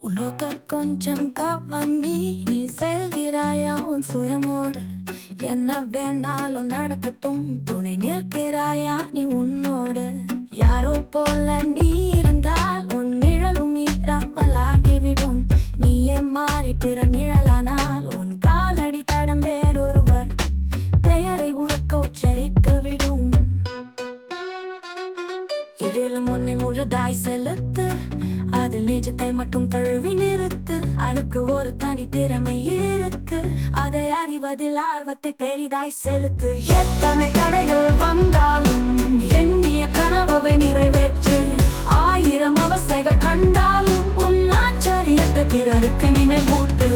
உலக கொஞ்சம் கவனி நீ செல்கிறாயா உன் சுயமோடு என்ன வேணாலும் நடக்கட்டும் துணை நிற்கிறாயா நீ உன்னோடு யாரோ போல நீ இருந்தால் உன் நிழலும் மீறாமலாகிவிடும் நீயே மாறி பிற நிழலானால் உன் காலடி தடம் வேறொருவர் பெயரை உனக்கு உச்சரிக்க விடும் இதில் முன்னே முழுதாய் செலுத்து அது நிஜத்தை மட்டும் தழுவி நிறுத்து அதுக்கு ஒரு தனி திறமை இருக்கு அதை அறிவதில் ஆர்வத்தை பெரிதாய் செலுத்து எத்தனை தடைகள் வந்தாலும் எண்ணிய கனவை நிறைவேற்று ஆயிரம் அவஸ்தைகள் கண்டாலும் உன் ஆச்சரியத்தை பிறருக்கு நினைவூட்டு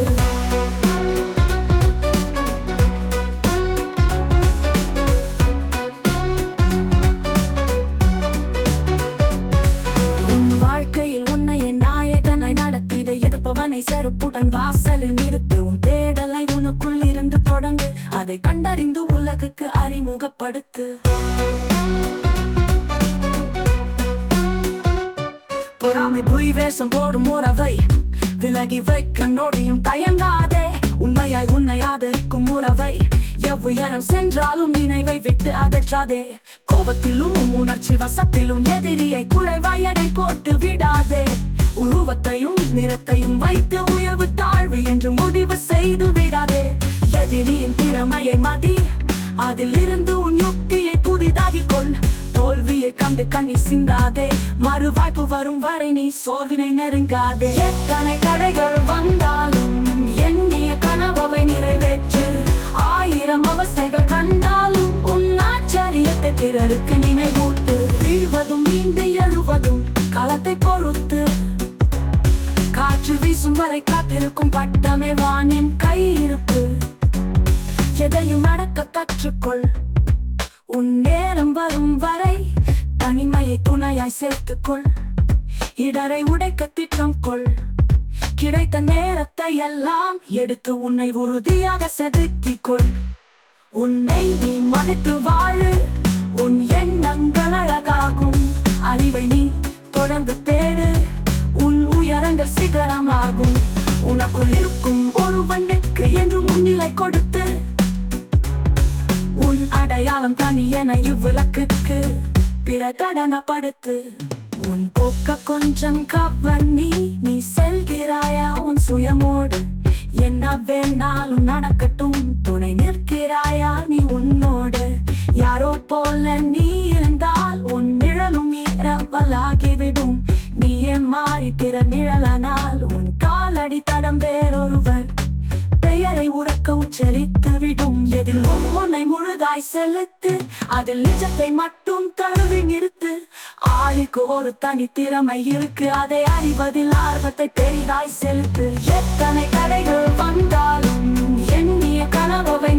உன் வாழ்க்கையில் உன்னை என் நாயகனாய் நடத்திட எதிர்ப்பவனை செருப்புடன் வாசலில் நிறுத்து உன் தேடலை உனக்குள் இருந்து தொடங்கு அதை கண்டறிந்து உலகுக்கு அறிமுகப்படுத்து பொறாமை பொய் வேஷம் போடும் உறவை விலகி வைக்க நொடியும் தயங்காதே உண்மையாய் உன்னை ஆதரிக்கும் உறவை எவ்வுயரம் சென்றாலும் நினைவை விட்டு அகற்றாதே கோபத்திலும் உணர்ச்சி வசத்திலும் எதிரியை குறைவாய் எடை போட்டு விடாதே உருவத்தையும் நிறத்தையும் வைத்து உயர்வு தாழ்வு என்று முடிவு செய்து விடாதே எதிரியின் திறமையை மதி அதில் இருந்து உன் யுக்தியை புதிதாகிக் கொள் தோல்வியை கண்டு கண்ணி சிந்தாதே மறு வாய்ப்பு வரும் வரை நீ சோதனை நெருங்காதே எத்தனை தடைகள் வந்தாலும் எண்ணிய கனவை நிறைவேற்று ஆயிரம் அவஸ்தைகள் கண்டாலும் உன் ஆச்சரியத்தை பிறருக்கு நினைவூட்டு வீழ்வதும் மீண்டு எழுவதும் களத்தை பொறுத்து காற்று வீசும் வரை காத்திருக்கும் பட்டமே வானின் கையிருப்பு எதையும் அடக்க கற்றுக்கொள் உன் நேரம் வரும் வரை தனிமையை துணையாய் சேர்த்துக்கொள் இடரை உடைக்க திட்டம் கொள் கிடைத்த நேரத்தை எல்லாம் எடுத்து உன்னை உறுதியாக செதுக்கிக் கொள் உன்னை நீ மதித்து வாழு உன் எண்ணங்கள் அழகாகும் அறிவை நீ தொடர்ந்து தேடு உன் உயரங்கள் சிகரமாகும் உனக்குள் இருக்கும் ஒருவனுக்கு என்று முன்னிலை கொடுத்து உன் அடையாளம் தனி என இவ்விளக்குக்கு பிரகடனப்படுத்து உன் போக்க கொஞ்சம் கவனி நீ செல்கிறாயா உன் சுயமோடு என்ன வேணாலும் நடக்கட்டும் துணை நிற்கிறாயா நீ உன்னோடு யாரோ போல நீ இருந்தால் உன் நிழலும் இரவலாகிவிடும் நீயே மாறி பிற நிழலானால் உன் காலடி தடம் வேறொருவர் பெயரை உறக்க உச்சரித்து விடும் எதில் உன்னை முழுதாய் செலுத்து அதில் நிஜத்தை மட்டும் தழுவி நிறுத்து ஆளுக்கு ஒரு தனி திறமை இருக்கு அதை அறிவதில் ஆர்வத்தை பெரிதாய் செலுத்து எத்தனை தடைகள் வந்தாலும் எண்ணிய கனவை